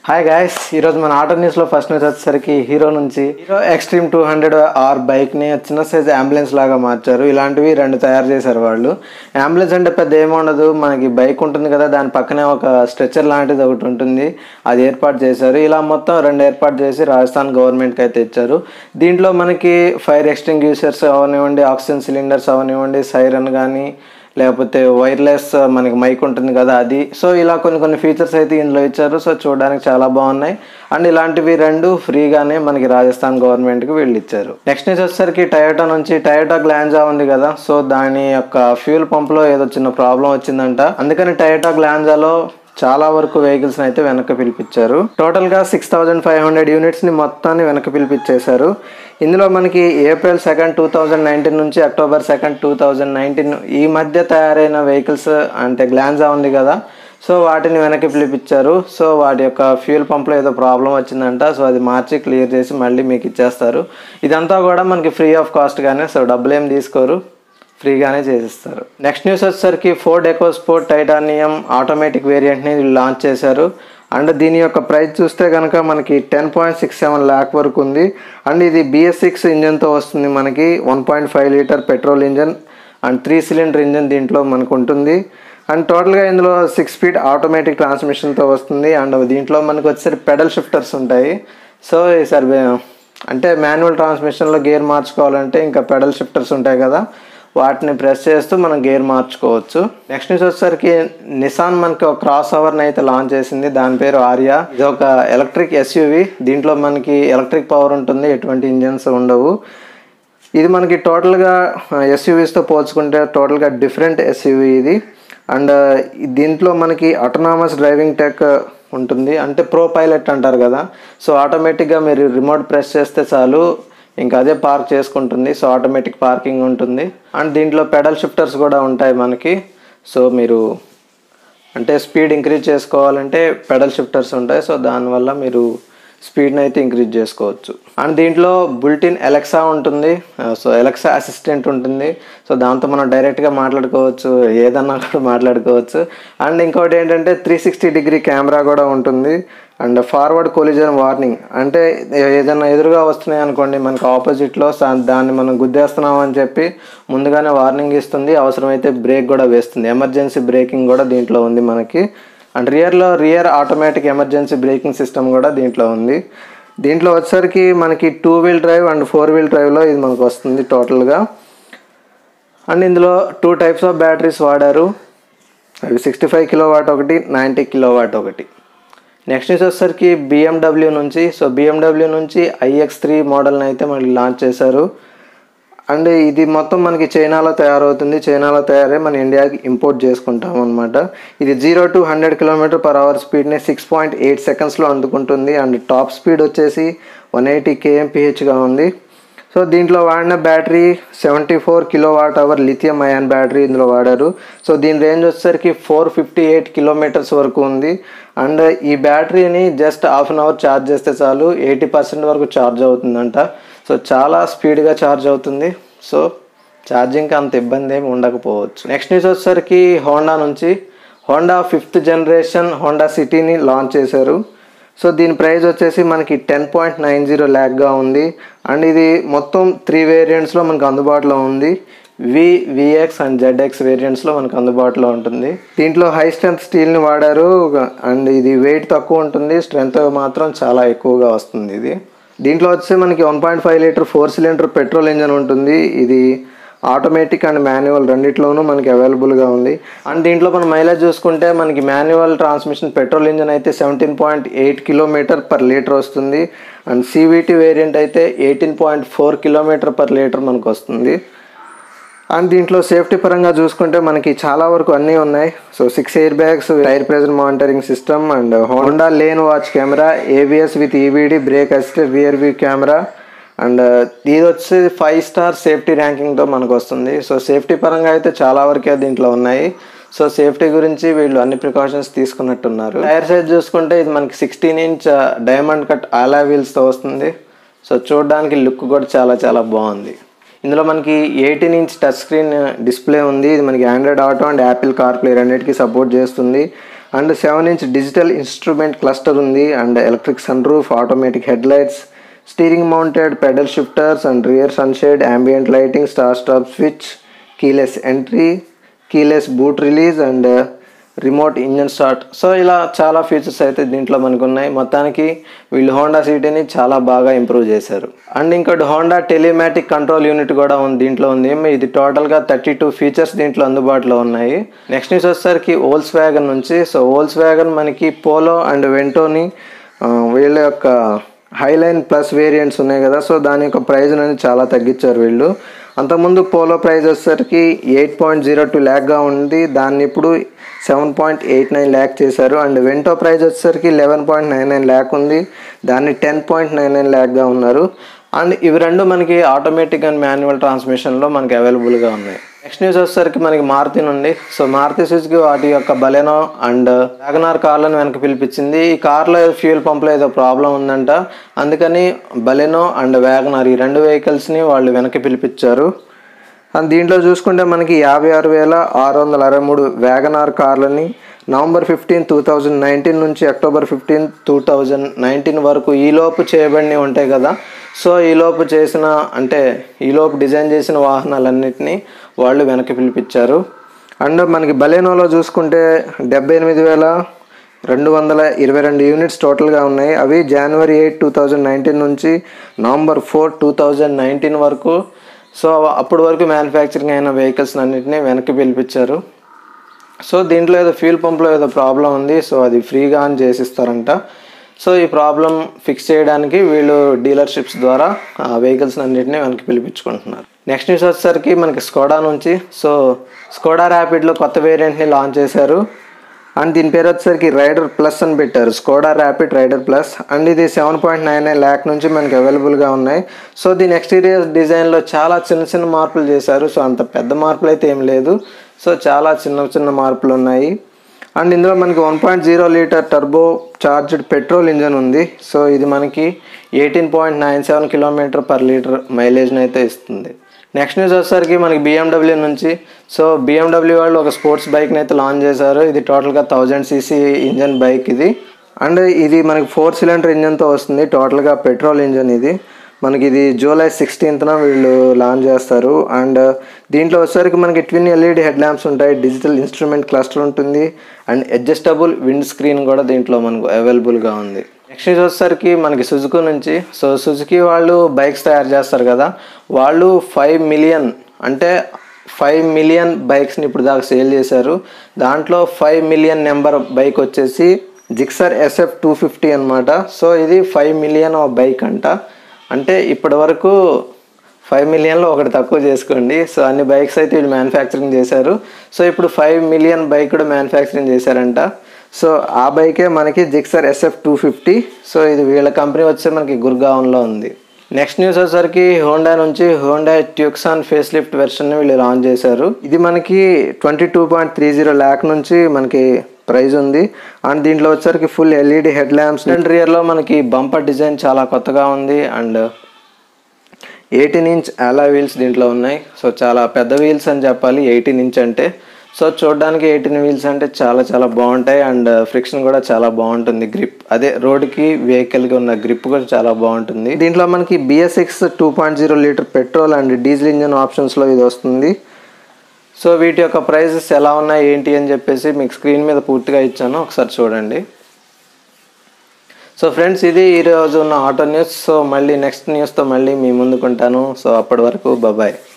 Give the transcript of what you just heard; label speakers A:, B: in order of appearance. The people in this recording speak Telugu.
A: హాయ్ గాయస్ ఈరోజు మన ఆటో న్యూస్లో ఫస్ట్ న్యూస్ వచ్చేసరికి హీరో నుంచి Hero Xtreme two hundred R బైక్ని చిన్న సైజ్ అంబులెన్స్ లాగా మార్చారు ఇలాంటివి రెండు తయారు చేశారు వాళ్ళు అంబులెన్స్ అంటే పెద్ద ఏముండదు మనకి బైక్ ఉంటుంది కదా దాని పక్కనే ఒక స్ట్రెచర్ లాంటిది ఒకటి ఉంటుంది అది ఏర్పాటు చేశారు ఇలా మొత్తం రెండు ఏర్పాటు చేసి రాజస్థాన్ గవర్నమెంట్కి అయితే ఇచ్చారు దీంట్లో మనకి ఫైర్ ఎక్స్టింగ్యూషర్స్ అవనివ్వండి ఆక్సిజన్ సిలిండర్స్ అవనివ్వండి సైరన్ కానీ లేకపోతే వైర్లెస్ మనకి మైక్ ఉంటుంది కదా అది సో ఇలా కొన్ని కొన్ని ఫీచర్స్ అయితే ఇందులో ఇచ్చారు సో చూడడానికి చాలా బాగున్నాయి అండ్ ఇలాంటివి రెండు ఫ్రీగానే మనకి రాజస్థాన్ గవర్నమెంట్కి వీళ్ళు ఇచ్చారు నెక్స్ట్ న్యూస్ వచ్చేసరికి టయోటా నుంచి టయోటా గ్లాంజా ఉంది కదా సో దాని యొక్క ఫ్యూల్ పంప్లో ఏదో చిన్న ప్రాబ్లం వచ్చిందంట అందుకని టయోటా గ్లాంజాలో చాలా వరకు వెహికల్స్ అయితే వెనక్కి పిలిపించారు టోటల్ గా six thousand five hundred units ని మొత్తాన్ని వెనక్కి పిలిపించేశారు ఇందులో మనకి April second two thousand nineteen నుంచి October second two thousand nineteen ఈ మధ్య తయారైన వెహికల్స్ అంటే గ్లాన్జా ఉంది కదా సో వాటిని వెనక్కి పిలిపించారు సో వాటి యొక్క ఫ్యూల్ పంప్లో ఏదో ప్రాబ్లం వచ్చిందంట సో అది మార్చి క్లియర్ చేసి మళ్ళీ మీకు ఇచ్చేస్తారు ఇదంతా కూడా మనకి ఫ్రీ ఆఫ్ కాస్ట్గానే సో డబ్బులు ఏం తీసుకోరు ఫ్రీగానే చేసిస్తారు నెక్స్ట్ న్యూస్ వచ్చేసరికి Ford EcoSport titanium automatic వేరియంట్ని వీళ్ళు లాంచ్ చేశారు అండ్ దీని యొక్క ప్రైస్ చూస్తే కనుక మనకి ten point six seven lakh వరకు ఉంది అండ్ ఇది బిఎస్ సిక్స్ ఇంజన్తో వస్తుంది మనకి one point five litre petrol engine and three cylinder engine దీంట్లో మనకు ఉంటుంది అండ్ టోటల్గా ఇందులో సిక్స్ స్పీడ్ ఆటోమేటిక్ ట్రాన్స్మిషన్తో వస్తుంది అండ్ దీంట్లో మనకు వచ్చేసరికి పెడల్ షిఫ్టర్స్ ఉంటాయి సో ఈసారి అంటే మాన్యువల్ ట్రాన్స్మిషన్లో గేర్ మార్చుకోవాలంటే ఇంకా పెడల్ షిఫ్టర్స్ ఉంటాయి కదా వాటిని ప్రెస్ చేస్తూ మనం గేర్ మార్చుకోవచ్చు నెక్స్ట్ న్యూస్ వచ్చేసరికి నిసాన్ మనకి ఒక క్రాస్ ఓవర్ని అయితే లాంచ్ చేసింది దాని పేరు ఆర్యా ఇది ఒక ఎలక్ట్రిక్ ఎస్యూవి దీంట్లో మనకి ఎలక్ట్రిక్ పవర్ ఉంటుంది ఎటువంటి ఇంజన్స్ ఉండవు ఇది మనకి టోటల్గా ఎస్యూవీస్తో పోల్చుకుంటే టోటల్గా డిఫరెంట్ ఎస్యూవీ ఇది అండ్ దీంట్లో మనకి ఆటోనామస్ డ్రైవింగ్ టెక్ ఉంటుంది అంటే ప్రో పైలట్ అంటారు కదా సో ఆటోమేటిక్గా మీరు రిమోట్ ప్రెస్ చేస్తే చాలు ఇంకా అదే పార్క్ చేసుకుంటుంది సో ఆటోమేటిక్ పార్కింగ్ ఉంటుంది అండ్ దీంట్లో పెడల్ షిఫ్టర్స్ కూడా ఉంటాయి మనకి సో మీరు అంటే స్పీడ్ ఇంక్రీజ్ చేసుకోవాలంటే పెడల్ షిఫ్టర్స్ ఉంటాయి సో దానివల్ల మీరు స్పీడ్ని అయితే ఇంక్రీజ్ చేసుకోవచ్చు అండ్ దీంట్లో బుల్టిన్ ఎలక్సా ఉంటుంది సో ఎలక్సా అసిస్టెంట్ ఉంటుంది సో దాంతో మనం డైరెక్ట్గా మాట్లాడుకోవచ్చు ఏదన్నా కూడా మాట్లాడుకోవచ్చు అండ్ ఇంకోటి ఏంటంటే త్రీ సిక్స్టీ డిగ్రీ కెమెరా కూడా ఉంటుంది అండ్ ఫార్వర్డ్ కొలిజన్ వార్నింగ్ అంటే ఏదైనా ఎదురుగా వస్తున్నాయి అనుకోండి మనకు ఆపోజిట్లో దాన్ని మనం గుద్దేస్తున్నాం అని చెప్పి ముందుగానే వార్నింగ్ ఇస్తుంది అవసరమైతే బ్రేక్ కూడా వేస్తుంది ఎమర్జెన్సీ బ్రేకింగ్ కూడా దీంట్లో ఉంది మనకి అండ్ రియర్లో rear automatic emergency braking system కూడా దీంట్లో ఉంది దీంట్లో వచ్చేసరికి మనకి two wheel drive and four wheel డ్రైవ్లో ఇది మనకు వస్తుంది టోటల్గా అండ్ ఇందులో టూ టైప్స్ ఆఫ్ బ్యాటరీస్ వాడారు అవి సిక్స్టీ ఫైవ్ కిలో వాట్ ఒకటి నైంటీ కిలో వాట్ ఒకటి నెక్స్ట్ న్యూస్ వచ్చేసరికి బిఎండబ్ల్యూ నుంచి సో బిఎండబ్ల్యూ నుంచి ఐఎక్స్ త్రీ మోడల్ని అయితే మళ్ళీ లాంచ్ చేశారు అండ్ ఇది మొత్తం మనకి చైనాలో తయారవుతుంది చైనాలో తయారై మన ఇండియాకి ఇంపోర్ట్ చేసుకుంటాం అనమాట ఇది zero to hundred kilometre per hour స్పీడ్ని సిక్స్ పాయింట్ ఎయిట్ సెకండ్స్లో అందుకుంటుంది అండ్ టాప్ స్పీడ్ వచ్చేసి వన్ ఎయిటీ కేఎంపిహెచ్గా ఉంది సో దీంట్లో వాడిన battery seventy four kilowatt hour lithium ion battery ఇందులో వాడారు సో దీని రేంజ్ వచ్చేసరికి ఫోర్ ఫిఫ్టీ ఎయిట్ కిలోమీటర్స్ వరకు ఉంది అండ్ ఈ బ్యాటరీని just half an hour charge చేస్తే చాలు ఎయిటీ పర్సెంట్ వరకు ఛార్జ్ అవుతుందంట సో చాలా స్పీడ్గా ఛార్జ్ అవుతుంది సో ఛార్జింగ్కి అంత ఇబ్బంది ఏమి ఉండకపోవచ్చు నెక్స్ట్ న్యూస్ వచ్చేసరికి హోండా నుంచి హోండా ఫిఫ్త్ జనరేషన్ హోండా సిటీని లాంచ్ చేశారు సో దీని ప్రైస్ వచ్చేసి మనకి టెన్ పాయింట్ నైన్ జీరో ల్యాక్గా ఉంది అండ్ ఇది మొత్తం త్రీ వేరియంట్స్లో మనకు అందుబాటులో ఉంది వి విఎక్స్ అండ్ జెడ్ఎక్స్ వేరియంట్స్లో మనకు అందుబాటులో ఉంటుంది దీంట్లో హై స్ట్రెంత్ స్టీల్ని వాడారు అండ్ ఇది వెయిట్ తక్కువ ఉంటుంది స్ట్రెంత్ మాత్రం చాలా ఎక్కువగా వస్తుంది ఇది దీంట్లో వచ్చి మనకి one point five litre four cylinder petrol engine ఉంటుంది ఇది ఆటోమేటిక్ అండ్ మాన్యువల్ రెండిట్లోనూ మనకి అవైలబుల్గా ఉంది అండ్ దీంట్లో మనం మైలేజ్ చూసుకుంటే మనకి మాన్యువల్ ట్రాన్స్మిషన్ పెట్రోల్ ఇంజన్ అయితే seventeen point eight kilometre per litre వస్తుంది అండ్ సివిటీ వేరియంట్ అయితే eighteen point four kilometre per litre మనకు వస్తుంది అండ్ దీంట్లో సేఫ్టీ పరంగా చూసుకుంటే మనకి చాలా వరకు అన్నీ ఉన్నాయి so six airbags tyre pressure monitoring system and Honda lane watch camera ABS with EBD brake assisted rear view camera and ఇది వచ్చి ఫైవ్ స్టార్ సేఫ్టీ ర్యాంకింగ్తో మనకు వస్తుంది సో సేఫ్టీ పరంగా అయితే చాలా వరకే దీంట్లో ఉన్నాయి సో సేఫ్టీ గురించి వీళ్ళు అన్ని ప్రికాషన్స్ తీసుకున్నట్టున్నారు టైర్ సైజ్ చూసుకుంటే ఇది మనకి సిక్స్టీన్ ఇంచ్ డైమండ్ కట్ ఆలా వీల్స్తో వస్తుంది సో చూడడానికి లుక్ కూడా చాలా చాలా బాగుంది ఇందులో మనకి eighteen inch touch screen display ఉంది ఇది మనకి Android Auto and Apple CarPlay రెండింటికి సపోర్ట్ చేస్తుంది and seven inch digital instrument cluster ఉంది and electric sunroof automatic headlights steering mounted paddle shifters and rear sunshade ambient lighting start stop switch keyless entry keyless boot release and remote engine start so ఇలా చాలా ఫీచర్స్ అయితే దీంట్లో మనకు ఉన్నాయి మొత్తానికి వీళ్ళు హోండా సిటీని చాలా బాగా ఇంప్రూవ్ చేశారు అండ్ ఇంకోటి హోండా టెలిమాటిక్ కంట్రోల్ యూనిట్ కూడా ఉంది దీంట్లో ఉంది ఇది టోటల్గా థర్టీ టూ ఫీచర్స్ దీంట్లో అందుబాటులో ఉన్నాయి నెక్స్ట్ న్యూస్ వచ్చేసరికి ఓల్స్ వ్యాగన్ నుంచి సో ఓల్స్ వ్యాగన్ మనకి పోలో అండ్ వెంటోని ఆ, వీళ్ళ యొక్క హైలైన్ ప్లస్ వేరియంట్స్ ఉన్నాయి కదా సో దాని యొక్క ప్రైజ్ అనేది చాలా తగ్గించారు వీళ్ళు అంతకుముందు పోలో ప్రైస్ వచ్చేసరికి ఎయిట్ పాయింట్ జీరో టూ ల్యాక్గా ఉంది దాన్ని ఇప్పుడు seven point eight nine lakh చేశారు అండ్ వెంటో ప్రైస్ వచ్చేసరికి eleven point nine nine lakh ఉంది దాన్ని టెన్ పాయింట్ నైన్ నైన్ ల్యాక్గా ఉన్నారు అండ్ ఇవి రెండు మనకి ఆటోమేటిక్ అండ్ మాన్యువల్ ట్రాన్స్మిషన్లో మనకి అవైలబుల్గా ఉన్నాయి నెక్స్ట్ న్యూస్ వచ్చేసరికి మనకి మారుతి నుండి సో మారుతి సుజుకి వాటి యొక్క బలెనో అండ్ వ్యాగనార్ కార్లను వెనక్కి పిలిపించింది ఈ కార్లో ఏదో ఫ్యూల్ పంప్లో ఏదో ప్రాబ్లం ఉందంట అందుకని బలెనో అండ్ వ్యాగనార్ ఈ రెండు వెహికల్స్ని వాళ్ళు వెనక్కి పిలిపించారు అండ్ దీంట్లో చూసుకుంటే మనకి యాభై ఆరు వేల ఆరు వందల అరవై మూడు వ్యాగనార్ కార్లని November fifteen two thousand nineteen నుంచి October fifteen two thousand nineteen వరకు ఈలోపు చేయబడినవి ఉంటాయి కదా సో ఈలోపు చేసిన అంటే ఈలోపు డిజైన్ చేసిన వాహనాలన్నింటినీ వాళ్ళు వెనక్కి పిలిపించారు అండ్ మనకి బలేనోలో చూసుకుంటే డెబ్బై ఎనిమిది వేల రెండు వందల ఇరవై రెండు యూనిట్స్ టోటల్గా ఉన్నాయి అవి జనవరి ఎయిట్ టూ థౌజండ్ నైన్టీన్ నుంచి November four two thousand nineteen వరకు సో అప్పటి వరకు మ్యానుఫ్యాక్చరింగ్ అయిన వెహికల్స్ అన్నింటినీ వెనక్కి పిలిపించారు సో దీంట్లో ఏదో ఫ్యూల్ పంప్లో ఏదో ప్రాబ్లం ఉంది సో అది ఫ్రీగా అని చేసిస్తారంట సో ఈ ప్రాబ్లం ఫిక్స్ చేయడానికి వీళ్ళు డీలర్షిప్స్ ద్వారా ఆ వెహికల్స్ అన్నింటినీ వెనక్కి పిలిపించుకుంటున్నారు నెక్స్ట్ న్యూస్ వచ్చేసరికి మనకి స్కోడా నుంచి సో స్కోడా ర్యాపిడ్లో కొత్త వేరియంట్ని లాంచ్ చేశారు అండ్ దీని పేరు వచ్చేసరికి రైడర్ ప్లస్ అని పెట్టారు Skoda Rapid Rider plus and ఇది seven point nine nine lakh నుంచి మనకి అవైలబుల్గా ఉన్నాయి సో దీని ఎక్స్టీరియర్ డిజైన్లో చాలా చిన్న చిన్న మార్పులు చేశారు సో అంత పెద్ద మార్పులు అయితే ఏం లేదు సో చాలా చిన్న చిన్న మార్పులు ఉన్నాయి అండ్ ఇందులో మనకి one point zero litre turbocharged petrol engine ఉంది సో ఇది మనకి eighteen point nine seven kilometre per litre మైలేజ్ని అయితే ఇస్తుంది నెక్స్ట్ న్యూస్ వచ్చేసరికి మనకి బిఎండబ్ల్యూ నుంచి సో బిఎండబ్ల్యూ వాళ్ళు ఒక స్పోర్ట్స్ బైక్ని అయితే లాంచ్ చేశారు ఇది టోటల్గా థౌజండ్ సీసీ ఇంజన్ బైక్ ఇది అండ్ ఇది మనకి ఫోర్ సిలిండర్ ఇంజన్తో వస్తుంది టోటల్గా పెట్రోల్ ఇంజన్ ఇది మనకి ఇది జూలై సిక్స్టీన్త్న వీళ్ళు లాంచ్ చేస్తారు అండ్ దీంట్లో వచ్చేసరికి మనకి ట్విన్ ఎల్ఈడి హెడ్ ల్యాంప్స్ ఉంటాయి డిజిటల్ ఇన్స్ట్రుమెంట్ క్లస్టర్ ఉంటుంది అండ్ అడ్జస్టబుల్ విండ్ స్క్రీన్ కూడా దీంట్లో మనకు అవైలబుల్గా ఉంది నెక్స్ట్ వచ్చేసరికి మనకి సుజుకు నుంచి సో సుజుకి వాళ్ళు బైక్స్ తయారు చేస్తారు కదా వాళ్ళు ఫైవ్ మిలియన్ అంటే ఫైవ్ మిలియన్ బైక్స్ని ఇప్పుడు దాకా సేల్ చేశారు దాంట్లో ఫైవ్ మిలియన్ నెంబర్ బైక్ వచ్చేసి జిక్సర్ ఎస్ఎఫ్ టూ ఫిఫ్టీ అనమాట సో ఇది ఫైవ్ మిలియన్ బైక్ అంట అంటే ఇప్పటి వరకు ఫైవ్ మిలియన్లో ఒకటి తక్కువ చేసుకోండి సో అన్ని బైక్స్ అయితే వీళ్ళు మ్యానుఫ్యాక్చరింగ్ చేశారు సో ఇప్పుడు ఫైవ్ మిలియన్ బైక్ కూడా మ్యానుఫ్యాక్చరింగ్ చేశారంట సో ఆ బైకే మనకి Gixxer SF two fifty so ఇది వీళ్ళ కంపెనీ వచ్చే మనకి గుర్గావన్లో ఉంది నెక్స్ట్ న్యూస్ వచ్చేసరికి హోండా నుంచి హోండా ట్యూక్సాన్ ఫేస్ లిఫ్ట్ వెర్షన్ని వీళ్ళు లాంచ్ చేశారు ఇది మనకి twenty two point three zero lakh నుంచి మనకి ప్రైస్ ఉంది అండ్ దీంట్లో వచ్చేసరికి full LED headlamps and రియర్లో మనకి బంపర్ డిజైన్ చాలా కొత్తగా ఉంది అండ్ ఎయిటీన్ ఇంచ్ అలా వీల్స్ దీంట్లో ఉన్నాయి సో చాలా పెద్ద వీల్స్ అని చెప్పాలి ఎయిటీన్ ఇంచ్ అంటే సో చూడడానికి ఎయిటీన్ వీల్స్ అంటే చాలా చాలా బాగుంటాయి అండ్ ఫ్రిక్షన్ కూడా చాలా బాగుంటుంది గ్రిప్ అదే రోడ్కి వెహికల్కి ఉన్న గ్రిప్ కూడా చాలా బాగుంటుంది దీంట్లో మనకి BSX two point zero litre petrol and diesel engine ఆప్షన్స్లో ఇది వస్తుంది సో వీటి యొక్క ప్రైజెస్ ఎలా ఉన్నాయి ఏంటి అని చెప్పేసి మీకు స్క్రీన్ మీద పూర్తిగా ఇచ్చాను ఒకసారి చూడండి సో ఫ్రెండ్స్ ఇది ఈరోజు ఉన్న ఆటో న్యూస్ సో మళ్ళీ నెక్స్ట్ న్యూస్తో మళ్ళీ మీ ముందుకుంటాను సో అప్పటి వరకు బాయ్